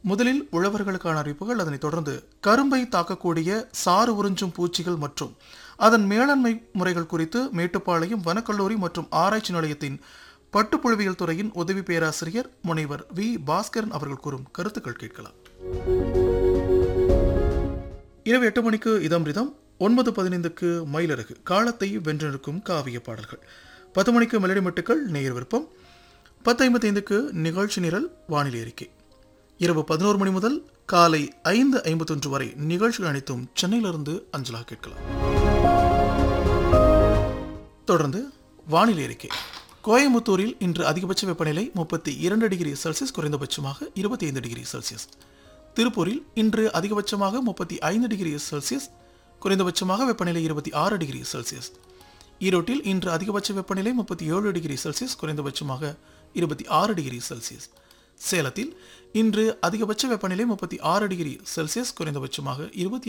முதலில் உழவர்களுக்கான அறிவிப்புகள் அதனைத் தொடர்ந்து கரும்பை தாக்கக்கூடிய சாறு உறிஞ்சும் பூச்சிகள் மற்றும் அதன் மேலாண்மை முறைகள் குறித்து மேட்டுப்பாளையம் வனக்கல்லூரி மற்றும் ஆராய்ச்சி நிலையத்தின் பட்டுப்புழுவியல் துறையின் உதவி பேராசிரியர் முனைவர் வி பாஸ்கரன் அவர்கள் கூறும் கருத்துக்கள் கேட்கலாம் இரவு எட்டு மணிக்கு இதம்ரிதம் ஒன்பது பதினைந்துக்கு மயிலரகு காலத்தை வென்றெடுக்கும் காவிய பாடல்கள் பத்து மணிக்கு மெலடி மட்டுக்கள் நேயர் விருப்பம் பத்து ஐம்பத்தைந்துக்கு நிகழ்ச்சி நிரல் வானிலை அறிக்கை இரவு பதினோரு மணி முதல் காலை ஐந்து ஐம்பத்தொன்று வரை நிகழ்ச்சிகள் அனைத்தும் சென்னையிலிருந்து அஞ்சலாக கேட்கலாம் தொடர்ந்து வானிலை அறிக்கை கோயம்புத்தூரில் இன்று அதிகபட்ச வெப்பநிலை முப்பத்தி இரண்டு டிகிரி செல்சியஸ் குறைந்தபட்சமாக இருபத்தி ஐந்து டிகிரி செல்சியஸ் திருப்பூரில் இன்று அதிகபட்சமாக முப்பத்தி ஐந்து டிகிரி செல்சியஸ் குறைந்தபட்சமாக வெப்பநிலை இருபத்தி ஆறு டிகிரி செல்சியஸ் ஈரோட்டில் இன்று அதிகபட்ச வெப்பநிலை முப்பத்தி ஏழு டிகிரி செல்சியஸ் குறைந்தபட்சமாக இருபத்தி ஆறு டிகிரி செல்சியஸ் சேலத்தில் இன்று அதிகபட்ச வெப்பநிலை முப்பத்தி ஆறு டிகிரி செல்சியஸ் குறைந்தபட்சமாக இருபத்தி